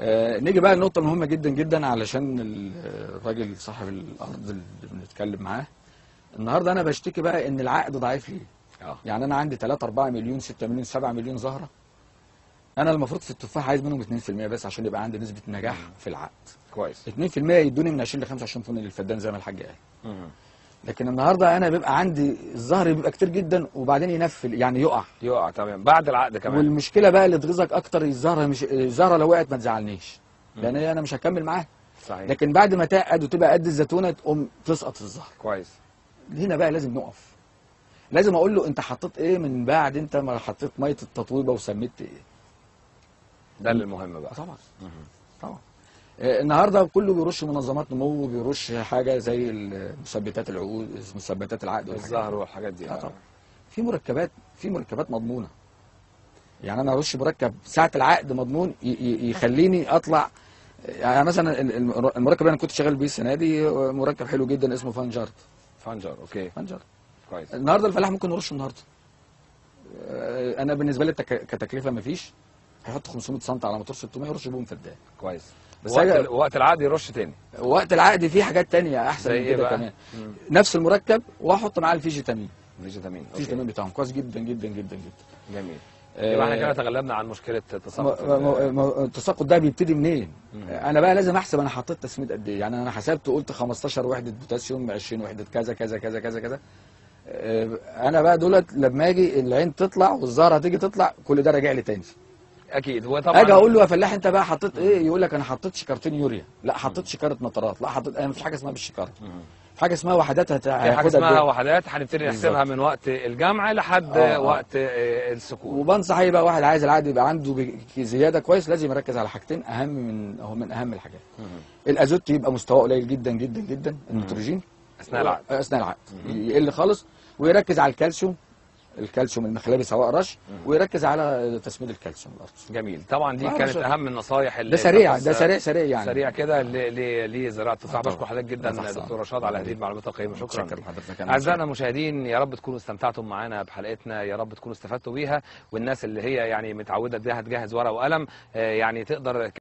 آه نيجي بقى لنقطة مهمة جدا جدا علشان ال- الراجل صاحب الأرض اللي بنتكلم معاه النهاردة أنا بشتكي بقى إن العقد ضعيف ليه اه يعني أنا عندي 3 4 مليون 6 مليون 7 مليون زهرة أنا المفروض في التفاح عايز منهم 2% بس عشان يبقى عندي نسبة نجاح في العقد كويس 2% يدوني من 20 ل 25 طن للفدان زي ما الحاج قال لكن النهارده انا بيبقى عندي الزهر بيبقى كتير جدا وبعدين ينفل يعني يقع يقع تمام بعد العقد كمان والمشكله بقى اللي تغيظك اكتر الزهره مش الزهره لو وقعت ما تزعلنيش لان هي انا مش هكمل معاها صحيح لكن بعد ما تعقد وتبقى قد الزيتونه تقوم تسقط الزهر كويس هنا بقى لازم نقف لازم اقول له انت حطيت ايه من بعد انت ما حطيت ميه التطويبه وسميت ايه ده اللي المهم بقى طبعا طبعا آه، النهارده كله بيرش منظمات نمو بيرش حاجه زي مثبتات العقود مثبتات العقد والحاجات دي. الزهر والحاجات دي آه آه. طبعا. في مركبات في مركبات مضمونه يعني انا ارش مركب ساعه العقد مضمون ي- ي- يخليني اطلع يعني مثلا ال- ال- المركب اللي انا كنت شغال بيه السنه دي مركب حلو جدا اسمه فانجارد فانجر اوكي فانجارد كويس النهارده الفلاح ممكن يرشه النهارده آه، انا بالنسبه لي التك- كتكلفه مفيش هيحط 500 سم على موتور 600 يرش بيهم فدان كويس بس بس وقت, أجا- ال- وقت العقد يرش تاني وقت العقد في حاجات تانية احسن زي من إيه كده بقى؟ كمان مم. نفس المركب واحط معاه الفيجيتامين فيجيتامين الفيجيتامين اوكي بتاعهم كويس جدا جدا جدا جدا جميل يبقى احنا كده آه، تغلبنا عن مشكله ما- تساقط ما- ما- ما- التساقط ده بيبتدي منين؟ مم. انا بقى لازم احسب انا حطيت تسميد قد ايه يعني انا حسبت قلت 15 وحده بوتاسيوم 20 وحده كذا كذا كذا كذا كذا آه، انا بقى دولت لما اجي العين تطلع والزهره تيجي تطلع كل ده راجع لي تاني اكيد وطبعا اجي اقول له يا فلاح انت بقى حطيت ايه يقول لك انا حطيت شكارتين يوريا لا حطيت شكاره نترات لا حطيت انا مفيش حاجه اسمها بالشكاره مم. في حاجه اسمها وحدات هت... في حاجه هاخدها اسمها بإيه؟ وحدات هنبتدي نحسبها من وقت الجمع لحد آه، آه. وقت آه، السكون وبنصح اي بقى واحد عايز العقد يبقى عنده بك- زياده كويس لازم يركز على حاجتين اهم من هو من اهم الحاجات مم. الازوت يبقى مستواه قليل جدا جدا جدا النيتروجين اثناء العقد اثناء العقد يقل خالص ويركز على الكالسيوم الكالسيوم المخلبي سواء رش ويركز على تسميد الكالسيوم الارض جميل طبعا دي آه، كانت بس- اهم النصايح اللي ده سريع تخص- ده سريع سريع يعني سريع كده ل- ل- لزراعه التفاح آه، طبعا. بشكر حضرتك جدا الله يحفظك. دكتور رشاد على هذه المعلومات القيمه شكرا شكرا لحضرتك أنا اعزائنا المشاهدين يا رب تكونوا استمتعتم معنا بحلقتنا يا رب تكونوا استفدتوا بيها والناس اللي هي يعني متعوده انها تجهز ورقه وقلم آه، يعني تقدر